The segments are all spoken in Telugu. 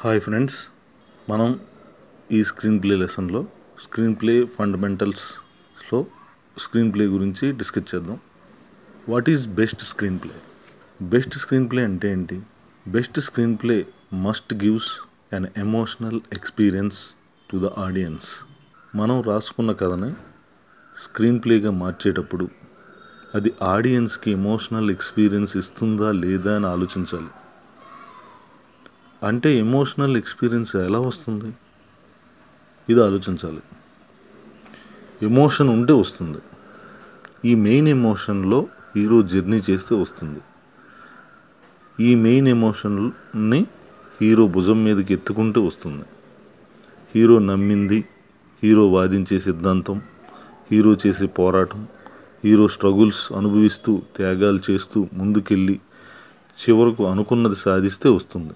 హాయ్ ఫ్రెండ్స్ మనం ఈ స్క్రీన్ ప్లే లెసన్లో స్క్రీన్ ప్లే ఫండమెంటల్స్లో స్క్రీన్ ప్లే గురించి డిస్కస్ చేద్దాం what is best screenplay best screenplay అంటే ఏంటి best screenplay must gives an emotional experience to the audience మనం రాసుకున్న కథని స్క్రీన్ ప్లేగా మార్చేటప్పుడు అది ఆడియన్స్కి ఎమోషనల్ ఎక్స్పీరియన్స్ ఇస్తుందా లేదా అని ఆలోచించాలి అంటే ఎమోషనల్ ఎక్స్పీరియన్స్ ఎలా వస్తుంది ఇది ఆలోచించాలి ఎమోషన్ ఉంటే వస్తుంది ఈ మెయిన్ ఎమోషన్లో హీరో జర్నీ చేస్తే వస్తుంది ఈ మెయిన్ ఎమోషన్ని హీరో భుజం మీదకి ఎత్తుకుంటూ వస్తుంది హీరో నమ్మింది హీరో వాదించే సిద్ధాంతం హీరో చేసే పోరాటం హీరో స్ట్రగుల్స్ అనుభవిస్తూ త్యాగాలు చేస్తూ ముందుకెళ్ళి చివరకు అనుకున్నది సాధిస్తే వస్తుంది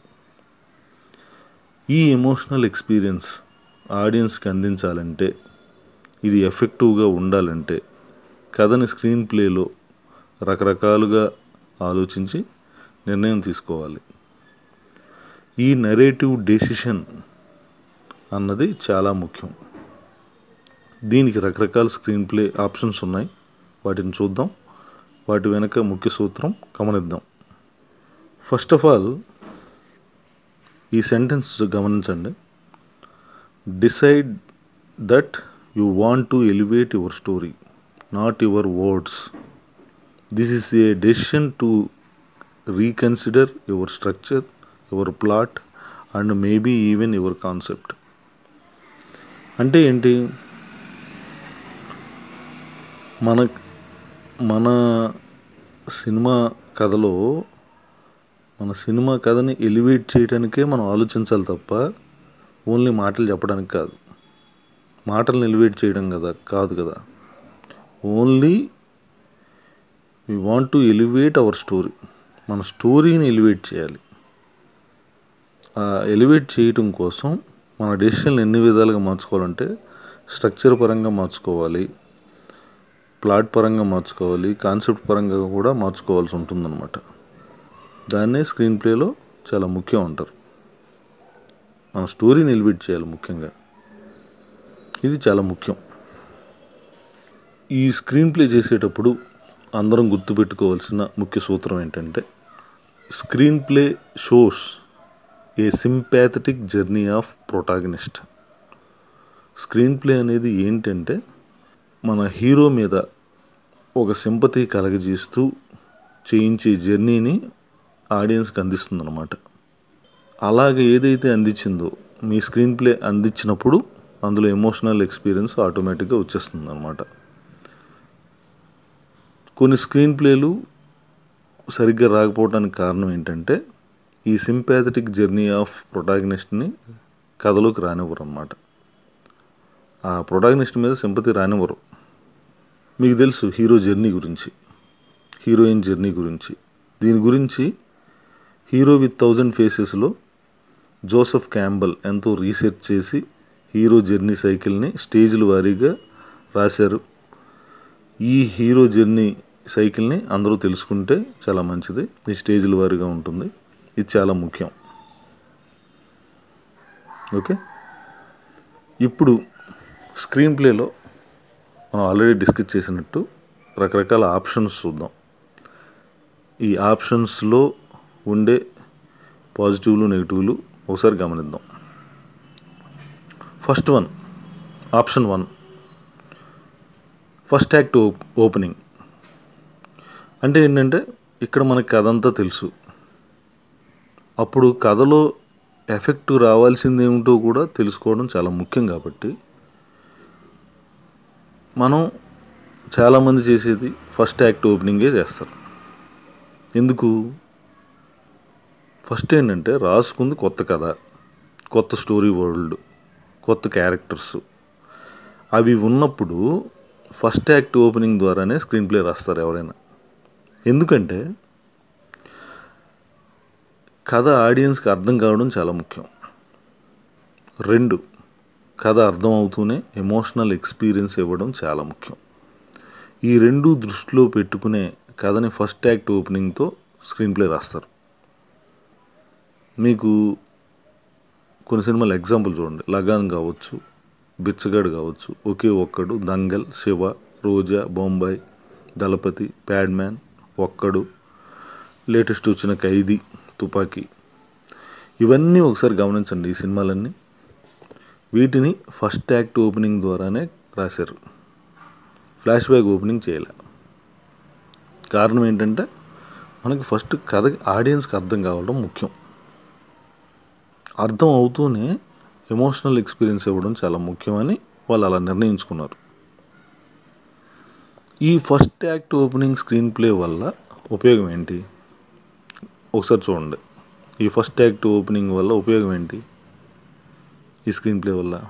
ఈ ఎమోషనల్ ఎక్స్పీరియన్స్ ఆడియన్స్కి అందించాలంటే ఇది ఎఫెక్టివ్గా ఉండాలంటే కథని స్క్రీన్ ప్లేలో రకరకాలుగా ఆలోచించి నిర్ణయం తీసుకోవాలి ఈ నరేటివ్ డెసిషన్ అన్నది చాలా ముఖ్యం దీనికి రకరకాల స్క్రీన్ ప్లే ఆప్షన్స్ ఉన్నాయి వాటిని చూద్దాం వాటి వెనక ముఖ్య సూత్రం గమనిద్దాం ఫస్ట్ ఆఫ్ ఆల్ ఈ సెంటెన్స్ గమనించండి decide that you want to elevate your story not your words this is a decision to reconsider your structure your plot and maybe even your concept అంటే ఏంటి మన మన సినిమా కథలో మన సినిమా కథని ఎలివేట్ చేయడానికే మనం ఆలోచించాలి తప్ప ఓన్లీ మాటలు చెప్పడానికి కాదు మాటలను ఎలివేట్ చేయడం కదా కాదు కదా only we want to elevate our story మన స్టోరీని ఎలివేట్ చేయాలి ఆ ఎలివేట్ చేయటం కోసం మన డెసిషన్లు ఎన్ని విధాలుగా మార్చుకోవాలంటే స్ట్రక్చర్ పరంగా మార్చుకోవాలి ప్లాట్ పరంగా మార్చుకోవాలి కాన్సెప్ట్ పరంగా కూడా మార్చుకోవాల్సి ఉంటుందన్నమాట దాన్నే స్క్రీన్ ప్లేలో చాలా ముఖ్యం అంటారు మన స్టోరీని ఎలివేట్ చేయాలి ముఖ్యంగా ఇది చాలా ముఖ్యం ఈ స్క్రీన్ ప్లే చేసేటప్పుడు అందరం గుర్తుపెట్టుకోవాల్సిన ముఖ్య సూత్రం ఏంటంటే screenplay shows a sympathetic journey of protagonist screenplay అనేది ఏంటంటే మన హీరో మీద ఒక సింపతి కలగజేస్తూ చేయించే జర్నీని ఆడియన్స్కి అందిస్తుంది అనమాట అలాగే ఏదైతే అందించిందో మీ స్క్రీన్ ప్లే అందించినప్పుడు అందులో ఎమోషనల్ ఎక్స్పీరియన్స్ ఆటోమేటిక్గా వచ్చేస్తుంది అనమాట కొన్ని స్క్రీన్ ప్లేలు సరిగ్గా రాకపోవడానికి కారణం ఏంటంటే ఈ సింపాథటిక్ జర్నీ ఆఫ్ ప్రొటాగనిస్ట్ని కథలోకి రానివ్వరు అనమాట ఆ ప్రొటాగనిస్ట్ మీద సింపతి రానివ్వరు మీకు తెలుసు హీరో జర్నీ గురించి హీరోయిన్ జర్నీ గురించి దీని గురించి హీరో విత్ థౌజండ్ ఫేసెస్లో జోసెఫ్ క్యాంబల్ ఎంతో రీసెర్చ్ చేసి హీరో జర్నీ సైకిల్ని స్టేజ్ల వారీగా రాశారు ఈ హీరో జర్నీ సైకిల్ని అందరూ తెలుసుకుంటే చాలా మంచిది ఈ స్టేజ్ల వారీగా ఉంటుంది ఇది చాలా ముఖ్యం ఓకే ఇప్పుడు స్క్రీన్ ప్లేలో మనం ఆల్రెడీ డిస్కస్ చేసినట్టు రకరకాల ఆప్షన్స్ చూద్దాం ఈ ఆప్షన్స్లో ఉండే పాజిటివ్లు నెగిటివ్లు ఒకసారి గమనిద్దాం first one option one first act opening అంటే ఏంటంటే ఇక్కడ మనకి కథ అంతా తెలుసు అప్పుడు కథలో ఎఫెక్ట్ రావాల్సింది ఏమిటో కూడా తెలుసుకోవడం చాలా ముఖ్యం కాబట్టి మనం చాలామంది చేసేది ఫస్ట్ యాక్ట్ ఓపెనింగే చేస్తారు ఎందుకు ఫస్ట్ ఏంటంటే రాసుకుంది కొత్త కథ కొత్త స్టోరీ వరల్డ్ కొత్త క్యారెక్టర్స్ అవి ఉన్నప్పుడు ఫస్ట్ యాక్ట్ ఓపెనింగ్ ద్వారానే స్క్రీన్ ప్లే రాస్తారు ఎవరైనా ఎందుకంటే కథ ఆడియన్స్కి అర్థం కావడం చాలా ముఖ్యం రెండు కథ అర్థం అవుతూనే ఎమోషనల్ ఎక్స్పీరియన్స్ ఇవ్వడం చాలా ముఖ్యం ఈ రెండు దృష్టిలో పెట్టుకునే కథని ఫస్ట్ యాక్ట్ ఓపెనింగ్తో స్క్రీన్ ప్లే రాస్తారు మీకు కొన్ని సినిమాలు ఎగ్జాంపుల్ చూడండి లగాన్ కావచ్చు బిచ్చగాడు కావచ్చు ఒకే ఒక్కడు దంగల్ శివ రోజా బొంబాయి దళపతి ప్యాడ్మ్యాన్ ఒక్కడు లేటెస్ట్ వచ్చిన ఖైదీ తుపాకీ ఇవన్నీ ఒకసారి గమనించండి ఈ సినిమాలన్నీ వీటిని ఫస్ట్ యాక్ట్ ఓపెనింగ్ ద్వారానే రాశారు ఫ్లాష్ బ్యాక్ ఓపెనింగ్ చేయలే కారణం ఏంటంటే మనకి ఫస్ట్ కథ ఆడియన్స్కి అర్థం కావడం ముఖ్యం అర్థం అవుతూనే ఎమోషనల్ ఎక్స్పీరియన్స్ ఇవ్వడం చాలా ముఖ్యమని వాళ్ళు అలా నిర్ణయించుకున్నారు ఈ first act opening screenplay వల్ల ఉపయోగం ఏంటి ఒకసారి చూడండి ఈ ఫస్ట్ యాక్ట్ ఓపెనింగ్ వల్ల ఉపయోగం ఏంటి ఈ స్క్రీన్ ప్లే వల్ల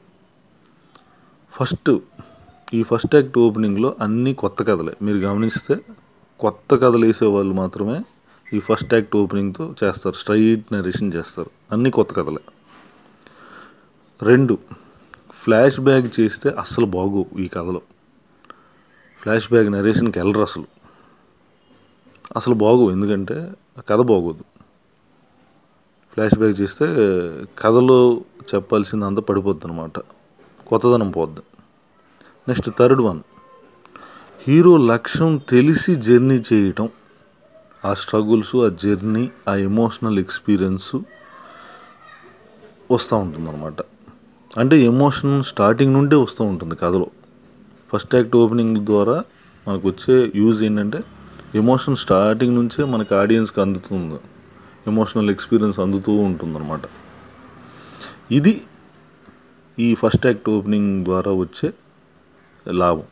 ఫస్ట్ ఈ ఫస్ట్ యాక్ట్ ఓపెనింగ్లో అన్నీ కొత్త కథలే మీరు గమనిస్తే కొత్త కథలు వేసేవాళ్ళు మాత్రమే ఈ ఫస్ట్ యాక్ట్ ఓపెనింగ్తో చేస్తారు స్ట్రైట్ నరేషన్ చేస్తారు అన్నీ కొత్త కథలే రెండు ఫ్లాష్ బ్యాక్ చేస్తే అస్సలు బాగోవు ఈ కథలో ఫ్లాష్ బ్యాక్ నరేషన్కి వెళ్ళరు అసలు అసలు బాగోవు ఎందుకంటే కథ బాగోదు ఫ్లాష్ బ్యాక్ చేస్తే కథలో చెప్పాల్సింది అంతా పడిపోద్ది అనమాట కొత్తదనం పోద్ది నెక్స్ట్ థర్డ్ వన్ హీరో లక్ష్యం తెలిసి జర్నీ చేయటం ఆ స్ట్రగుల్స్ ఆ జర్నీ ఆ ఎమోషనల్ ఎక్స్పీరియన్స్ వస్తూ ఉంటుంది అనమాట అంటే ఎమోషన్ స్టార్టింగ్ నుండే వస్తూ ఉంటుంది కథలో ఫస్ట్ యాక్ట్ ఓపెనింగ్ ద్వారా మనకు వచ్చే యూజ్ ఏంటంటే ఎమోషన్ స్టార్టింగ్ నుంచే మనకి ఆడియన్స్కి అందుతుంది ఎమోషనల్ ఎక్స్పీరియన్స్ అందుతూ ఉంటుందన్నమాట ఇది ఈ ఫస్ట్ యాక్ట్ ఓపెనింగ్ ద్వారా వచ్చే లాభం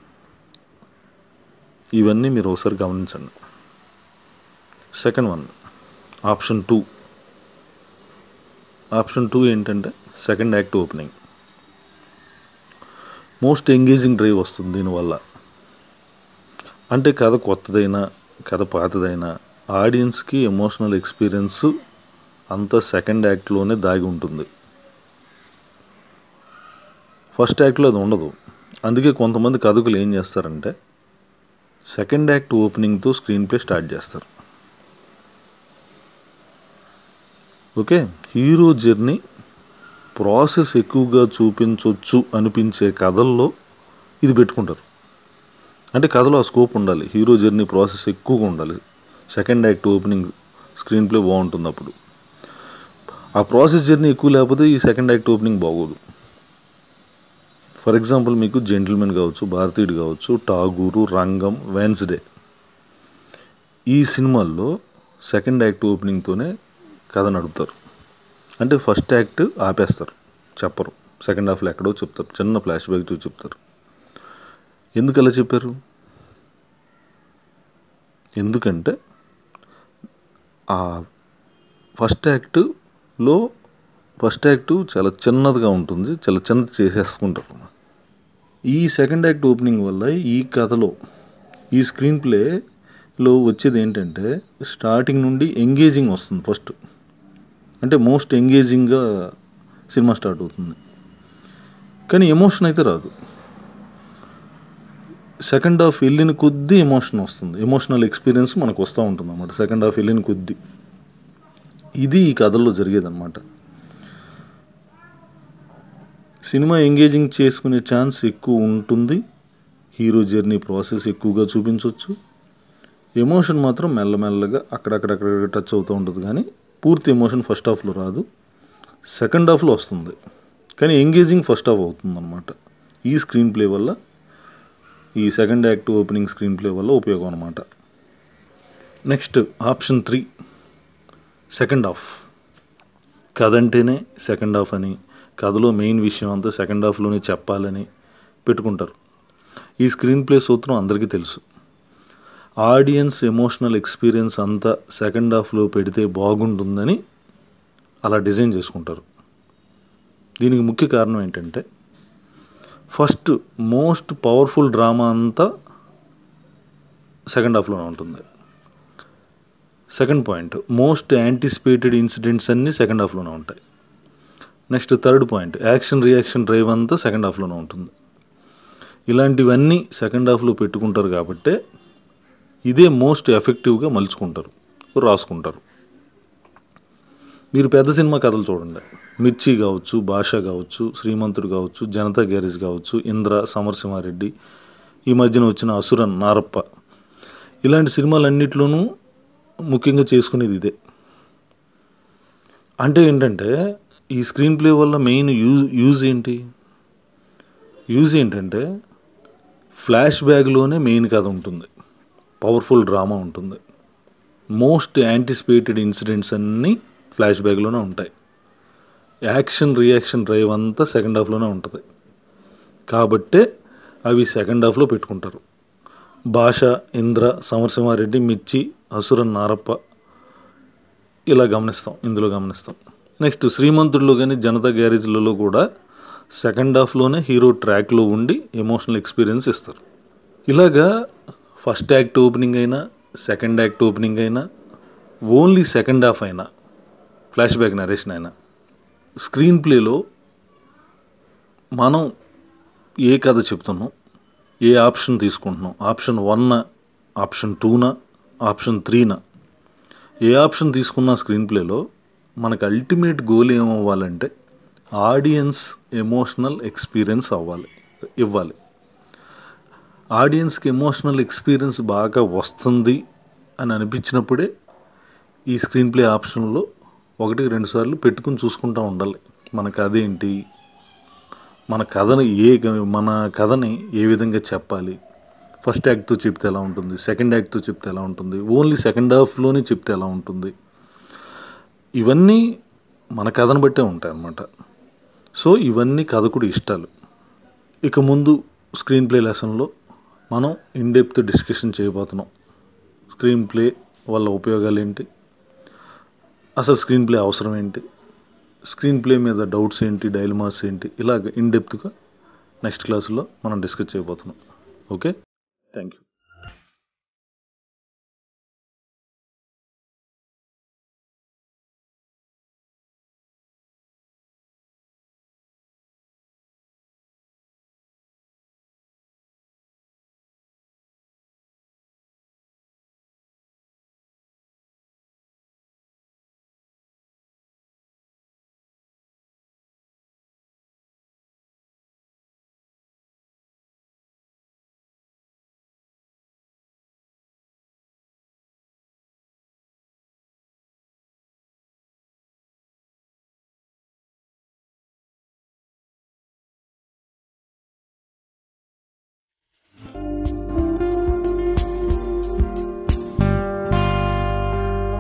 ఇవన్నీ మీరు ఒకసారి గమనించండి second one option two option two ఏంటంటే second act opening most engaging drive వస్తుంది దీనివల్ల అంటే కథ కొత్తదైనా కథ పాతదైనా ఆడియన్స్కి ఎమోషనల్ ఎక్స్పీరియన్స్ అంతా సెకండ్ యాక్ట్లోనే దాగి ఉంటుంది ఫస్ట్ యాక్ట్లో అది ఉండదు అందుకే కొంతమంది కథకులు ఏం చేస్తారంటే సెకండ్ యాక్ట్ ఓపెనింగ్తో స్క్రీన్ ప్లే స్టార్ట్ చేస్తారు ఓకే హీరో జర్నీ ప్రాసెస్ ఎక్కువగా చూపించవచ్చు అనిపించే కథల్లో ఇది పెట్టుకుంటారు అంటే కథలో ఆ స్కోప్ ఉండాలి హీరో జర్నీ ప్రాసెస్ ఎక్కువగా ఉండాలి second act opening screenplay బాగుంటుంది అప్పుడు ఆ ప్రాసెస్ జర్నీ ఎక్కువ లేకపోతే ఈ సెకండ్ యాక్ట్ ఓపెనింగ్ బాగోదు ఫర్ ఎగ్జాంపుల్ మీకు జెంటిల్మెన్ కావచ్చు భారతీయుడు కావచ్చు టాగూరు రంగం వెన్స్డే ఈ సినిమాల్లో సెకండ్ యాక్ట్ ఓపెనింగ్తోనే కథ నడుపుతారు అంటే ఫస్ట్ యాక్ట్ ఆపేస్తారు చెప్పరు సెకండ్ హాఫ్లో ఎక్కడో చెప్తారు చిన్న ఫ్లాష్ బ్యాక్ చూసి చెప్తారు ఎందుకు అలా చెప్పారు ఎందుకంటే ఆ ఫస్ట్ యాక్ట్లో ఫస్ట్ యాక్ట్ చాలా చిన్నదిగా ఉంటుంది చాలా చిన్నది చేసేసుకుంటారు ఈ సెకండ్ యాక్ట్ ఓపెనింగ్ వల్ల ఈ కథలో ఈ స్క్రీన్ ప్లేలో వచ్చేది ఏంటంటే స్టార్టింగ్ నుండి ఎంగేజింగ్ వస్తుంది ఫస్ట్ అంటే మోస్ట్ ఎంగేజింగ్గా సినిమా స్టార్ట్ అవుతుంది కానీ ఎమోషన్ అయితే రాదు సెకండ్ హాఫ్ వెళ్ళిన కొద్దీ ఎమోషన్ వస్తుంది ఎమోషనల్ ఎక్స్పీరియన్స్ మనకు వస్తూ ఉంటుంది అన్నమాట సెకండ్ హాఫ్ వెళ్ళిన కొద్దీ ఇది ఈ కథల్లో జరిగేదన్నమాట సినిమా ఎంగేజింగ్ చేసుకునే ఛాన్స్ ఎక్కువ ఉంటుంది హీరో జర్నీ ప్రాసెస్ ఎక్కువగా చూపించవచ్చు ఎమోషన్ మాత్రం మెల్లమెల్లగా అక్కడక్కడక్కడ టచ్ అవుతూ ఉంటుంది కానీ పూర్తి ఎమోషన్ ఫస్ట్ హాఫ్లో రాదు సెకండ్ హాఫ్లో వస్తుంది కానీ ఎంగేజింగ్ ఫస్ట్ హాఫ్ అవుతుంది అనమాట ఈ స్క్రీన్ ప్లే వల్ల ఈ second act opening screenplay వల్ల ఉపయోగం అనమాట next option three second half కథ అంటేనే సెకండ్ హాఫ్ అని కథలో మెయిన్ విషయం అంతా సెకండ్ హాఫ్లోనే చెప్పాలని పెట్టుకుంటారు ఈ స్క్రీన్ ప్లే సూత్రం అందరికీ తెలుసు ఆడియన్స్ ఎమోషనల్ ఎక్స్పీరియన్స్ అంతా సెకండ్ హాఫ్లో పెడితే బాగుంటుందని అలా డిజైన్ చేసుకుంటారు దీనికి ముఖ్య కారణం ఏంటంటే ఫస్ట్ మోస్ట్ పవర్ఫుల్ డ్రామా అంతా సెకండ్ హాఫ్లోనే ఉంటుంది second point most anticipated incidents అన్నీ సెకండ్ హాఫ్లోనే ఉంటాయి next third point action reaction drive అంతా సెకండ్ హాఫ్లోనే ఉంటుంది ఇలాంటివన్నీ సెకండ్ హాఫ్లో పెట్టుకుంటారు కాబట్టే ఇదే మోస్ట్ ఎఫెక్టివ్గా మలుచుకుంటారు రాసుకుంటారు మీరు పెద్ద సినిమా కథలు చూడండి మిర్చి కావచ్చు భాష కావచ్చు శ్రీమంతుడు కావచ్చు జనతా గ్యారేజ్ కావచ్చు ఇంద్ర సమరసింహారెడ్డి ఈ మధ్యన వచ్చిన అసురన్ నారప్ప ఇలాంటి సినిమాలన్నిట్లోనూ ముఖ్యంగా చేసుకునేది ఇదే అంటే ఏంటంటే ఈ స్క్రీన్ ప్లే వల్ల మెయిన్ యూజ్ యూజ్ ఏంటి యూజ్ ఏంటంటే ఫ్లాష్ బ్యాక్లోనే మెయిన్ కథ ఉంటుంది పవర్ఫుల్ డ్రామా ఉంటుంది మోస్ట్ యాంటిసిపేటెడ్ ఇన్సిడెంట్స్ అన్నీ ఫ్లాష్ బ్యాక్లోనే ఉంటాయి యాక్షన్ రియాక్షన్ డ్రైవ్ అంతా సెకండ్ హాఫ్లోనే ఉంటుంది కాబట్టే అవి సెకండ్ హాఫ్లో పెట్టుకుంటారు భాష ఇంద్ర సమరసింహారెడ్డి మిర్చి అసురన్ నారప్ప ఇలా గమనిస్తాం ఇందులో గమనిస్తాం నెక్స్ట్ శ్రీమంతుడిలో కానీ జనతా గ్యారేజ్లలో కూడా సెకండ్ హాఫ్లోనే హీరో ట్రాక్లో ఉండి ఎమోషనల్ ఎక్స్పీరియన్స్ ఇస్తారు ఇలాగా ఫస్ట్ యాక్ట్ ఓపెనింగ్ అయినా సెకండ్ యాక్ట్ ఓపెనింగ్ అయినా ఓన్లీ సెకండ్ హాఫ్ అయినా ఫ్లాష్ బ్యాక్ నరేషన్ అయినా స్క్రీన్ ప్లేలో మనం ఏ కథ చెప్తున్నాం ఏ ఆప్షన్ తీసుకుంటున్నాం ఆప్షన్ వన్ ఆప్షన్ టూనా ఆప్షన్ త్రీనా ఏ ఆప్షన్ తీసుకున్న స్క్రీన్ ప్లేలో మనకు అల్టిమేట్ గోల్ ఏమవ్వాలంటే ఆడియన్స్ ఎమోషనల్ ఎక్స్పీరియన్స్ అవ్వాలి ఇవ్వాలి ఆడియన్స్కి ఎమోషనల్ ఎక్స్పీరియన్స్ బాగా వస్తుంది అని అనిపించినప్పుడే ఈ స్క్రీన్ ప్లే ఆప్షన్లో ఒకటి రెండు సార్లు పెట్టుకుని చూసుకుంటూ ఉండాలి మన కథ ఏంటి మన కథని ఏ మన కథని ఏ విధంగా చెప్పాలి ఫస్ట్ యాక్ట్తో చెప్తే ఎలా ఉంటుంది సెకండ్ యాక్ట్తో చెప్తే ఎలా ఉంటుంది ఓన్లీ సెకండ్ హాఫ్లోనే చెప్తే ఎలా ఉంటుంది ఇవన్నీ మన కథను బట్టే ఉంటాయి అన్నమాట సో ఇవన్నీ కథకుడు ఇష్టాలు ఇక ముందు స్క్రీన్ ప్లే లెసన్లో మనం ఇన్డెప్త్ డిస్కషన్ చేయబోతున్నాం స్క్రీన్ ప్లే వల్ల ఉపయోగాలు ఏంటి అసలు స్క్రీన్ ప్లే అవసరం ఏంటి స్క్రీన్ ప్లే మీద డౌట్స్ ఏంటి డైలమాస్ ఏంటి ఇలాగ ఇన్డెప్త్గా నెక్స్ట్ క్లాసులో మనం డిస్కస్ చేయబోతున్నాం ఓకే థ్యాంక్ యూ